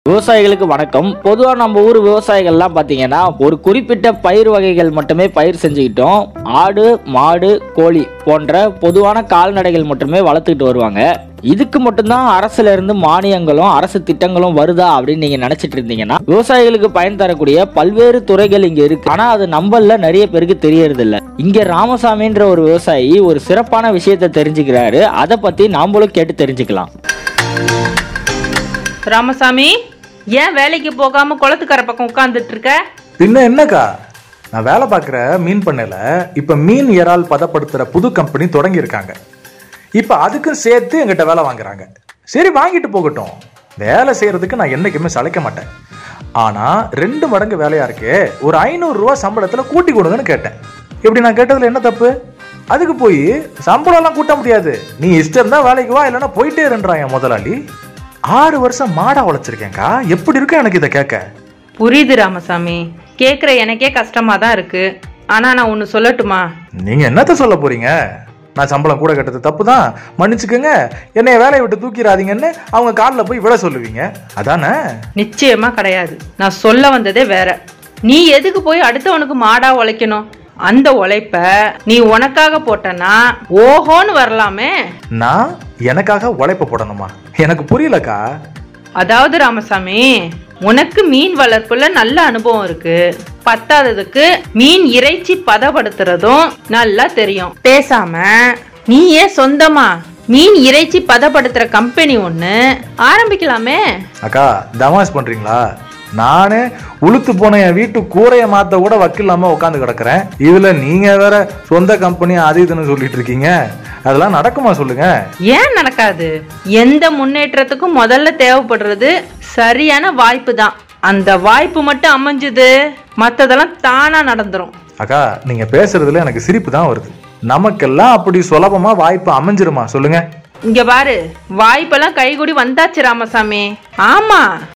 விவசாயிகளுக்கு வணக்கம் பொதுவாக நம்ம ஊர் விவசாயிகள்லாம் பார்த்தீங்கன்னா ஒரு குறிப்பிட்ட பயிர் வகைகள் மட்டுமே பயிர் செஞ்சுக்கிட்டோம் ஆடு மாடு கோழி போன்ற பொதுவான கால்நடைகள் மட்டுமே வளர்த்துக்கிட்டு வருவாங்க இதுக்கு மட்டும்தான் அரசுல இருந்து மானியங்களும் அரசு திட்டங்களும் வருதா அப்படின்னு நீங்க நினைச்சிட்டு இருந்தீங்கன்னா விவசாயிகளுக்கு பயன் தரக்கூடிய பல்வேறு துறைகள் இங்க இருக்கு ஆனா அது நம்மள நிறைய பேருக்கு தெரியறது இல்ல இங்க ராமசாமின்ற ஒரு விவசாயி ஒரு சிறப்பான விஷயத்தை தெரிஞ்சுக்கிறாரு அதை பத்தி நாமளும் கேட்டு தெரிஞ்சுக்கலாம் ராமசாமி ஏன் வேலைக்கு போகாம குளத்துக்கரை பக்கம் உட்கார்ந்துட்டு இருக்க பின்ன என்னக்கா நான் வேலை பார்க்குற மீன் பண்ணையில இப்ப மீன் இறால் பதப்படுத்துற புது கம்பெனி தொடங்கி இருக்காங்க இப்ப அதுக்கும் சேர்த்து எங்கிட்ட வேலை வாங்குறாங்க சரி வாங்கிட்டு போகட்டும் வேலை செய்யறதுக்கு நான் என்னைக்குமே சளைக்க மாட்டேன் ஆனா ரெண்டு மடங்கு வேலையா இருக்கே ஒரு ஐநூறு ரூபா சம்பளத்துல கூட்டி கொடுங்கன்னு கேட்டேன் இப்படி நான் கேட்டதுல என்ன தப்பு அதுக்கு போய் சம்பளம் எல்லாம் கூட்ட முடியாது நீ இஷ்டம் தான் வேலைக்கு வா இல்லைன்னா போயிட்டே இருன்றான் என் முதலாளி ஆறு வருஷம் மாடா உழைச்சிருக்கேன்க்கா எப்படி இருக்கு எனக்கு இதை கேட்க புரியுது ராமசாமி கேக்குற எனக்கே கஷ்டமா தான் இருக்கு ஆனா நான் ஒன்னு சொல்லட்டுமா நீங்க என்னத்த சொல்ல போறீங்க நான் சம்பளம் கூட கட்டது தப்பு தான் மன்னிச்சுக்கோங்க என்னைய வேலையை விட்டு தூக்கிடாதீங்கன்னு அவங்க காலில் போய் விட சொல்லுவீங்க அதானே நிச்சயமா கிடையாது நான் சொல்ல வந்ததே வேற நீ எதுக்கு போய் அடுத்தவனுக்கு மாடா உழைக்கணும் அந்த உழைப்ப நீ உனக்காக போட்டனா ஓஹோன்னு வரலாமே நான் எனக்காக உழைப்பு போடணுமா எனக்கு புரியலக்கா அதாவது ராமசாமி உனக்கு மீன் வளர்ப்புல நல்ல அனுபவம் இருக்கு பத்தாததுக்கு மீன் இறைச்சி பதப்படுத்துறதும் நல்லா தெரியும் பேசாம நீ ஏன் சொந்தமா மீன் இறைச்சி பதப்படுத்துற கம்பெனி ஒண்ணு ஆரம்பிக்கலாமே அக்கா தமாஸ் பண்றீங்களா நானே உளுத்து போன என் வீட்டு கூரையை மாத்த கூட வக்கில்லாம உட்காந்து கிடக்குறேன் இதுல நீங்க வேற சொந்த கம்பெனி அது இதுன்னு சொல்லிட்டு இருக்கீங்க அதெல்லாம் நடக்குமா சொல்லுங்க ஏன் நடக்காது எந்த முன்னேற்றத்துக்கும் முதல்ல தேவைப்படுறது சரியான வாய்ப்பு தான் அந்த வாய்ப்பு மட்டும் அமைஞ்சுது மத்ததெல்லாம் தானா நடந்துரும் அக்கா நீங்க பேசுறதுல எனக்கு சிரிப்பு தான் வருது நமக்கெல்லாம் அப்படி சுலபமா வாய்ப்பு அமைஞ்சிருமா சொல்லுங்க இங்க பாரு வாய்ப்பெல்லாம் கைகூடி வந்தாச்சு ராமசாமி ஆமா